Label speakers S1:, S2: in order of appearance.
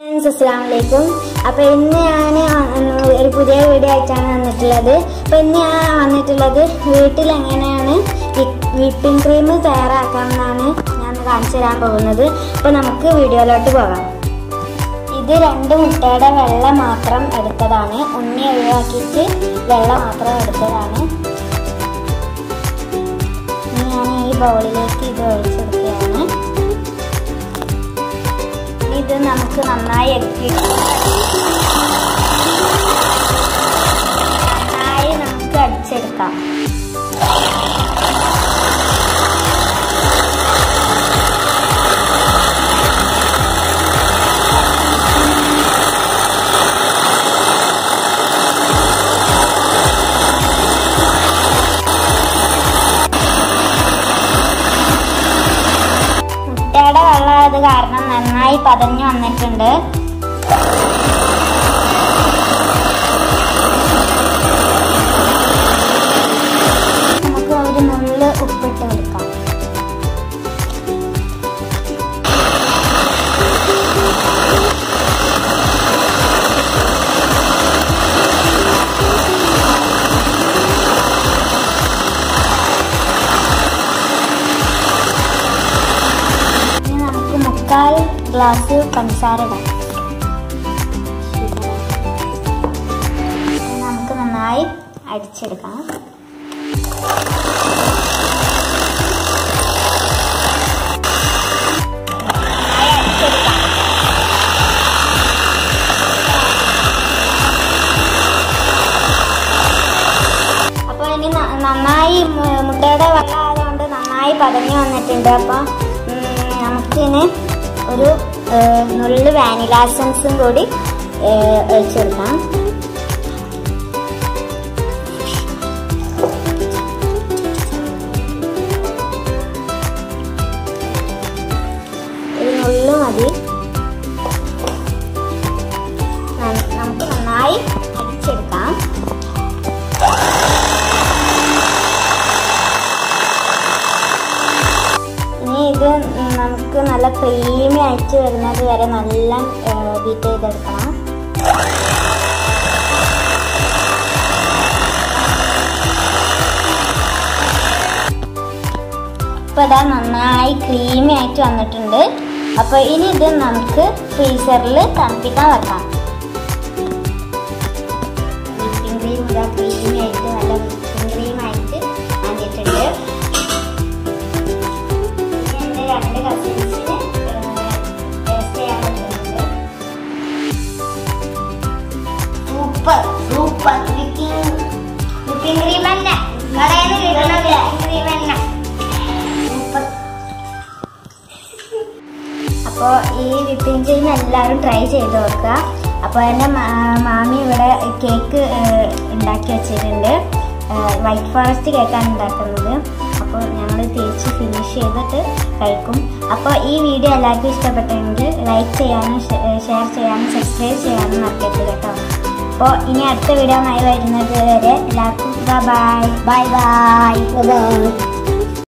S1: friends അസ്സാം വലൈക്കും അപ്പോൾ ഇന്ന് ഞാൻ ഒരു പുതിയ വീഡിയോ ആയിട്ടാണ് വന്നിട്ടുള്ളത് അപ്പോൾ ഇന്ന് ഞാൻ വന്നിട്ടുള്ളത് വീട്ടിൽ എങ്ങനെയാണ് വിപ്പിംഗ് ക്രീം തയ്യാറാക്കാമെന്നാണ് ഞാൻ കാണിച്ചു തരാൻ പോകുന്നത് അപ്പോൾ നമുക്ക് വീഡിയോയിലോട്ട് പോകാം ഇത് രണ്ട് മുട്ടയുടെ വെള്ള മാത്രം എടുത്തതാണ് ഉണ്ണി ഒഴിവാക്കിയിട്ട് വെള്ള മാത്രം എടുത്തതാണ് ഇനി ഞാൻ ഈ ബൗളിലേക്ക് ഇത് ഒഴിച്ചെടുക്കുകയാണ് ഇത് നമുക്ക് നന്നായി എടുത്തി നന്നായി നമുക്ക് അടിച്ചെടുക്കാം മുട്ടയുടെ വെള്ളമായത് കാരണം നന്നായി പതഞ്ഞു വന്നിട്ടുണ്ട് നമുക്ക് ഒരു നുള്ള് ഉപ്പിട്ട് കൊടുക്കാം ഇനി നമുക്ക് മുക്കാൽ ഗ്ലാസ് പഞ്ചസാര ഇടാം ഇനി നമുക്ക് നന്നായി അടിച്ചെടുക്കാം നന്നായി അടിച്ചെടുക്കാം അപ്പോൾ ഇനി ന- നന്നായി മു- മുട്ടയുടെ വെള്ളം ആയതുകൊണ്ട് നന്നായി പതഞ്ഞു വന്നിട്ടുണ്ട് അപ്പോൾ നമുക്കിനി ഒരു ഏഹ്, നുള്ളു വാനില എസൻസും കൂടി ഏഹ്, ഒഴിച്ചു കൊടുക്കാം ഒരു നുള്ളു മതി ന- നമുക്ക് നന്നായി അടിച്ചെടുക്കാം ഇനി ഇത് നമുക്ക് നല്ല ക്രീമി ആയിട്ട് വരുന്നത് വരെ നല്ല ബീറ്റ് ചെയ്തെടുക്കണം ഇപ്പൊ ഇതാ നന്നായി ക്രീമി ആയിട്ട് വന്നിട്ടുണ്ട് അപ്പൊ ഇനി ഇത് നമുക്ക് ഫ്രീസറിൽ തണുപ്പിക്കാൻ വെക്കാം വിപ്പിംഗ് ക്രീം ഇതാ ക്രീമി ആയിട്ട് നല്ല വിപ്പിംഗ് ക്രീം ആയിട്ട് വന്നിട്ടുണ്ട് എന്റെ രണ്ട് കസിൻസിന് ടേസ്റ്റ് ചെയ്യാൻ പറ്റുന്നുണ്ട് super super whipping whipping cream തന്നെ കടയിൽ നിന്ന് കിട്ടണ വിപ്പിംഗ് ക്രീം തന്നെ സൂപ്പർ അപ്പോൾ ഈ വിപ്പിംഗ് ക്രീം എല്ലാവരും ട്രൈ ചെയ്ത് നോക്കുക അപ്പോൾ എൻ്റെ മാ- മാമി ഇവിടെ കേക്ക് ഏഹ്, ഉണ്ടാക്കി വെച്ചിട്ടുണ്ട് വൈറ്റ് ഫോറസ്റ്റ് കേക്കാണ് ഉണ്ടാക്കുന്നത് അപ്പോൾ ഞങ്ങൾ തേച്ച് ഫിനിഷ് ചെയ്തിട്ട് കഴിക്കും അപ്പോൾ ഈ വീഡിയോ എല്ലാവർക്കും ഇഷ്ടപ്പെട്ടെങ്കിൽ ലൈക്ക് ചെയ്യാനും ഷെയർ ചെയ്യാനും സബ്സ്ക്രൈബ് ചെയ്യാനും മറക്കരുത് കേട്ടോ അപ്പോൾ ഇനി അടുത്ത വീഡിയോ ആയി വരുന്നത് വരെ എല്ലാവർക്കും bye bye bye bye by